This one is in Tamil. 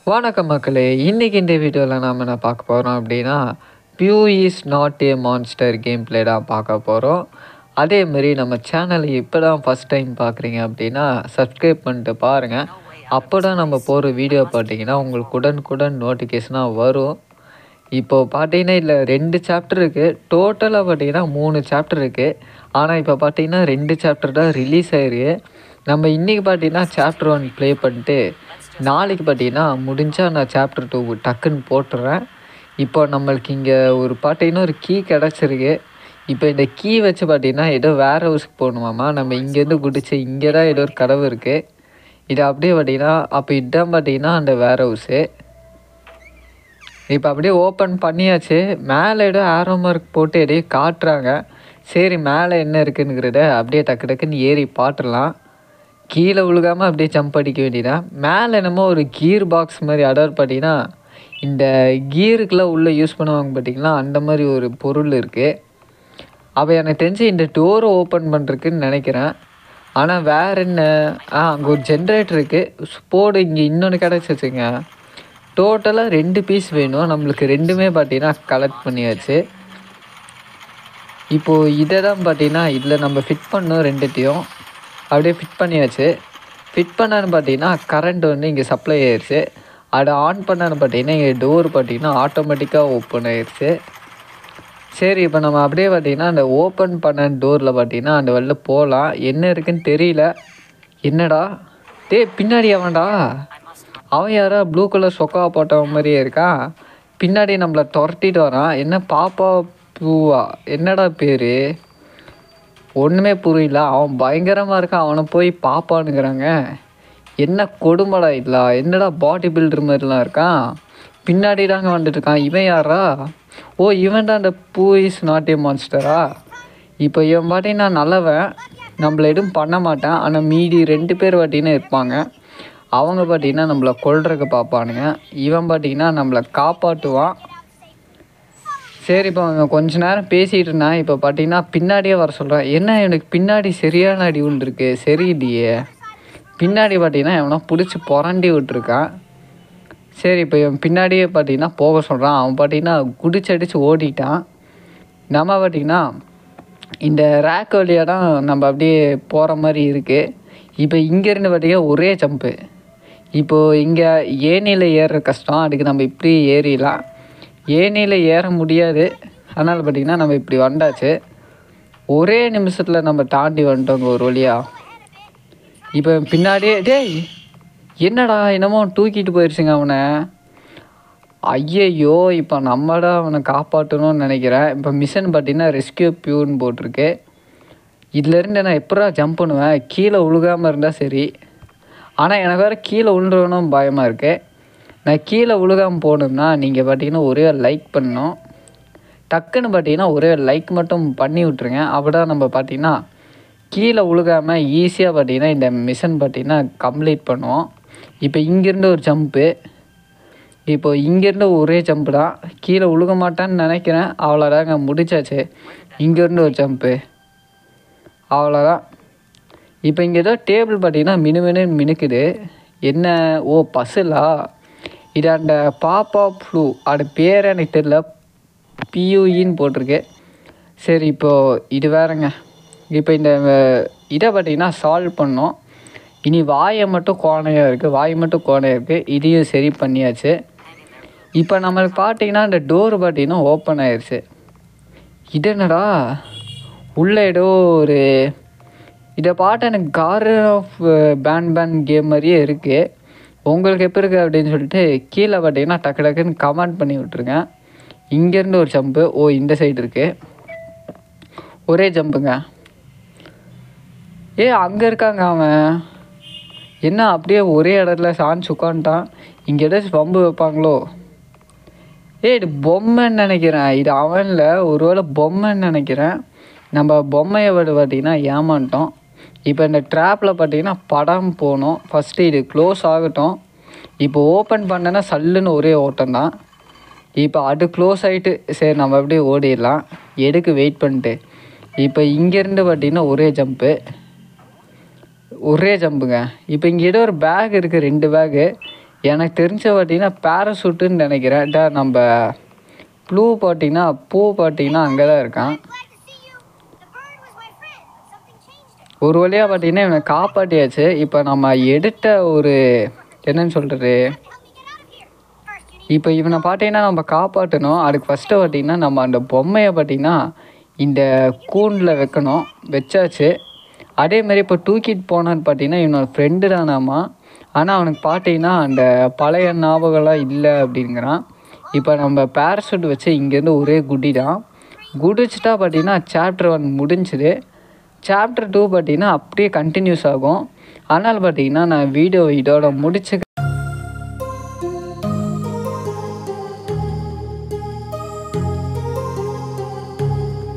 வணக்கம் மக்களே இன்றைக்கி இந்த வீடியோவில் நாம் என்ன பார்க்க போகிறோம் அப்படின்னா few is not a monster game play தான் பார்க்க போகிறோம் அதேமாரி நம்ம சேனலை இப்போ தான் ஃபஸ்ட் டைம் பார்க்குறீங்க அப்படின்னா சப்ஸ்கிரைப் பண்ணிட்டு பாருங்கள் அப்போ தான் நம்ம போகிற வீடியோ பார்த்தீங்கன்னா உங்களுக்கு உடனுக்குடன் நோட்டிஃபிகேஷனாக வரும் இப்போது பார்த்தீங்கன்னா இதில் ரெண்டு சாப்டர் இருக்குது டோட்டலாக பார்த்தீங்கன்னா மூணு சாப்டர் இருக்குது ஆனால் இப்போ பார்த்தீங்கன்னா ரெண்டு சாப்டர் தான் ரிலீஸ் ஆயிருக்கு நம்ம இன்றைக்கி பார்த்தீங்கன்னா சாப்டர் ஒன் ப்ளே பண்ணிட்டு நாளைக்கு பார்த்தீங்கன்னா முடிஞ்சால் நான் சாப்டர் டூ டக்குன்னு போட்டுறேன் இப்போ நம்மளுக்கு இங்கே ஒரு பார்த்தீங்கன்னா ஒரு கீ கிடச்சிருக்கு இப்போ இந்த கீ வச்சு பார்த்தீங்கன்னா ஏதோ வேறு ஹவுஸ்க்கு போகணுமாமா நம்ம இங்கேருந்து குடிச்சு இங்கே தான் ஏதோ ஒரு கதவு இருக்குது இது அப்படியே பார்த்தீங்கன்னா அப்போ இதான் பார்த்தீங்கன்னா அந்த வேர் ஹவுஸு இப்போ அப்படியே ஓப்பன் பண்ணியாச்சு மேலே ஏதோ ஆரோ மார்க் போட்டு எதையோ காட்டுறாங்க சரி மேலே என்ன இருக்குங்கிறத அப்படியே டக்கு டக்குன்னு ஏறி பார்த்துடலாம் கீழே விழுகாமல் அப்படியே ஜம்ப் அடிக்க வேண்டியதான் மேலே என்னமோ ஒரு கீர் பாக்ஸ் மாதிரி அடார் பார்த்தீங்கன்னா இந்த கீருக்கெலாம் உள்ளே யூஸ் பண்ணுவாங்க பார்த்தீங்களா அந்த மாதிரி ஒரு பொருள் இருக்குது அப்போ எனக்கு தெரிஞ்சு இந்த டோரை ஓப்பன் பண்ணுறதுக்குன்னு நினைக்கிறேன் ஆனால் வேற என்ன ஆ அங்கே ஒரு ஜென்ரேட்டர் இருக்குது போடு இங்கே இன்னொன்று கிடச்சிச்சுங்க டோட்டலாக ரெண்டு பீஸ் வேணும் நம்மளுக்கு ரெண்டுமே பார்த்தீங்கன்னா கலெக்ட் பண்ணியாச்சு இப்போது இதை தான் பார்த்தீங்கன்னா இதில் நம்ம ஃபிட் பண்ணோம் ரெண்டுத்தையும் அப்படியே ஃபிட் பண்ணியாச்சு ஃபிட் பண்ணான்னு பார்த்தீங்கன்னா கரண்ட் வந்து இங்கே சப்ளை ஆயிடுச்சு அதை ஆன் பண்ணான்னு பார்த்தீங்கன்னா இங்கே டோர் பார்த்தீங்கன்னா ஆட்டோமேட்டிக்காக ஓப்பன் ஆயிடுச்சு சரி இப்போ நம்ம அப்படியே பார்த்தீங்கன்னா அந்த ஓப்பன் பண்ண டோரில் பார்த்தீங்கன்னா அந்த வெளில போகலாம் என்ன இருக்குன்னு தெரியல என்னடா டேய் பின்னாடி அவன்டா அவன் யாரா ப்ளூ கலர் சொக்கா போட்டவன் மாதிரியே இருக்கான் பின்னாடி நம்மளை துரத்திட்டு வரான் என்ன பாப்பா பூவா என்னடா பேர் ஒன்றுமே புரியல அவன் பயங்கரமாக இருக்கான் அவனை போய் பாப்பானுங்கிறாங்க என்ன கொடுமடா இதா என்னடா பாடி பில்டர் மாதிரிலாம் இருக்கான் பின்னாடி தாங்க வந்துட்டு இருக்கான் இவன் யாரா ஓ இவன் தான் அந்த பூ இஸ் நாட் ஏ மான்ஸ்டரா இப்போ இவன் பார்த்தீங்கன்னா நல்லவன் நம்மள எதுவும் பண்ண மாட்டான் ஆனால் மீதி ரெண்டு பேர் பார்த்தீங்கன்னா இருப்பாங்க அவங்க பார்த்தீங்கன்னா நம்மளை கொல்றதுக்கு பார்ப்பானுங்க இவன் பார்த்தீங்கன்னா நம்மளை காப்பாற்றுவான் சரி இப்போ அவன் கொஞ்ச நேரம் பேசிகிட்டு இருந்தான் இப்போ பார்த்தீங்கன்னா பின்னாடியே வர சொல்கிறான் என்ன எனக்கு பின்னாடி சரியான அடி விழுந்துருக்கு சரியில்லையே பின்னாடி பார்த்தீங்கன்னா எவனா பிடிச்சி புரண்டி விட்டுருக்கான் சரி இப்போ இவன் பின்னாடியே பார்த்தீங்கன்னா போக சொல்கிறான் அவன் பார்த்தீங்கன்னா குடிச்சடிச்சு ஓடிட்டான் நம்ம பார்த்தீங்கன்னா இந்த ரேக் வழியாக தான் நம்ம அப்படியே போகிற மாதிரி இருக்குது இப்போ இங்கேருந்து பார்த்தீங்கன்னா ஒரே ஜம்ப்பு இப்போது இங்கே ஏனியில் ஏறுற கஷ்டம் அதுக்கு நம்ம இப்படி ஏறிடலாம் ஏனியில் ஏற முடியாது அதனால் பார்த்திங்கன்னா நம்ம இப்படி வந்தாச்சு ஒரே நிமிஷத்தில் நம்ம தாண்டி வந்துட்டோங்க ஒரு வழியா இப்போ பின்னாடியே டேய் என்னடா என்னமோ தூக்கிட்டு போயிடுச்சுங்க அவனை ஐயையோ இப்போ நம்ம தான் அவனை காப்பாற்றணும்னு நினைக்கிறேன் இப்போ மிஷன் பார்த்தீங்கன்னா ரெஸ்கியூ பியூன்னு போட்டிருக்கு இதுலேருந்து நான் எப்படா ஜம்ப் பண்ணுவேன் கீழே உழுகாமல் இருந்தால் சரி ஆனால் எனக்கு வேறு கீழே விழுறவனும் பயமாக இருக்குது நான் கீழே விழுகாமல் போகணும்னா நீங்கள் பார்த்தீங்கன்னா ஒரே லைக் பண்ணணும் டக்குன்னு பார்த்தீங்கன்னா ஒரே லைக் மட்டும் பண்ணி விட்ருங்க அப்போ நம்ம பார்த்தீங்கன்னா கீழே விழுகாமல் ஈஸியாக பார்த்தீங்கன்னா இந்த மிஷன் பார்த்தீங்கன்னா கம்ப்ளீட் பண்ணுவோம் இப்போ இங்கேருந்து ஒரு ஜம்ப்பு இப்போ இங்கேருந்து ஒரே ஜம்ப்பு தான் கீழே விழுக மாட்டான்னு நினைக்கிறேன் அவ்வளோதாங்க முடிச்சாச்சு இங்கேருந்து ஒரு ஜம்ப்பு அவ்வளோதான் இப்போ இங்கே ஏதோ டேபிள் பார்த்தீங்கன்னா மினுமினு மினுக்குது என்ன ஓ பஸ்ஸுலா இது அந்த பாப்பா ஃப்ளூ அது பேர் எனக்கு தெரியல பியூஇன்னு போட்டிருக்கு சரி இப்போது இது வேறங்க இப்போ இந்த இதை பார்த்தீங்கன்னா சால்வ் பண்ணோம் இனி வாயை மட்டும் கோணையாக இருக்குது வாய் மட்டும் கோணையாக இருக்குது இதையும் சரி பண்ணியாச்சு இப்போ நம்மளுக்கு பார்த்தீங்கன்னா இந்த டோர் பார்த்தீங்கன்னா ஓப்பன் ஆயிடுச்சு இது என்னடா உள்ளே ஏதோ ஒரு இதை பார்த்து எனக்கு garden of Banban game மாதிரியே இருக்குது உங்களுக்கு எப்போ இருக்குது அப்படின்னு சொல்லிட்டு கீழே பார்த்தீங்கன்னா டக்கு டக்குன்னு கமெண்ட் பண்ணி விட்ருங்க இங்கேருந்து ஒரு ஜம்ப்பு ஓ இந்த சைடு இருக்குது ஒரே ஜம்புங்க ஏ அங்கே இருக்காங்க அவன் என்ன அப்படியே ஒரே இடத்துல சாஞ்சு உட்காந்துட்டான் இங்கே ஏதாச்சும் பம்பு வைப்பாங்களோ ஏ இது பொம்மைன்னு நினைக்கிறேன் இது அவனில் ஒருவேளை பொம்மைன்னு நினைக்கிறேன் நம்ம பொம்மையை விட பார்த்தீங்கன்னா ஏமாண்டோம் இப்போ இந்த ட்ராப்பில் பார்த்தீங்கன்னா படம் போகணும் ஃபஸ்ட்டு இது க்ளோஸ் ஆகட்டும் இப்போ ஓப்பன் பண்ணேன்னா சல்லுன்னு ஒரே ஓட்டம் தான் இப்போ அது க்ளோஸ் ஆகிட்டு சரி நம்ம அப்படியே ஓடிடலாம் எதுக்கு வெயிட் பண்ணிட்டு இப்போ இங்கேருந்து பார்த்தீங்கன்னா ஒரே ஜம்ப்பு ஒரே ஜம்புங்க இப்போ இங்கே ஏதோ ஒரு பேக் இருக்குது ரெண்டு பேகு எனக்கு தெரிஞ்ச பார்த்தீங்கன்னா பேராசூட்டுன்னு நினைக்கிறேன் டா நம்ம ப்ளூ பார்த்தீங்கன்னா பூ பார்த்தீங்கன்னா அங்கே தான் இருக்கான் Glad to see you. The bird was my friend, but something changed it. ஒரு வழியாக பார்த்தீங்கன்னா இவனை காப்பாட்டியாச்சு இப்போ நம்ம எடுத்த ஒரு என்னன்னு சொல்கிறது Help me get out of here. First, you need இப்போ இவனை பார்த்தீங்கன்னா நம்ம காப்பாற்றணும் அதுக்கு ஃபஸ்ட்டு பார்த்தீங்கன்னா நம்ம அந்த பொம்மையை பார்த்தீங்கன்னா இந்த கூண்டில் வைக்கணும் வச்சாச்சு அதே மாதிரி இப்போ தூக்கிட்டு போனான்னு பார்த்தீங்கன்னா இவனோட ஃப்ரெண்டு தானாமா ஆனால் அவனுக்கு பார்த்தீங்கன்னா அந்த பழைய ஞாபகம்லாம் இல்லை அப்படிங்கிறான் இப்போ நம்ம பேராசூட் வச்சு இங்கேருந்து ஒரே குடி தான் குடிச்சிட்டா பார்த்தீங்கன்னா சாப்டர் ஒன் முடிஞ்சுது சாப்டர் டூ பார்த்தீங்கன்னா அப்படியே கண்டினியூஸ் ஆகும் அதனால் பார்த்தீங்கன்னா நான் வீடியோ இதோட முடிச்சு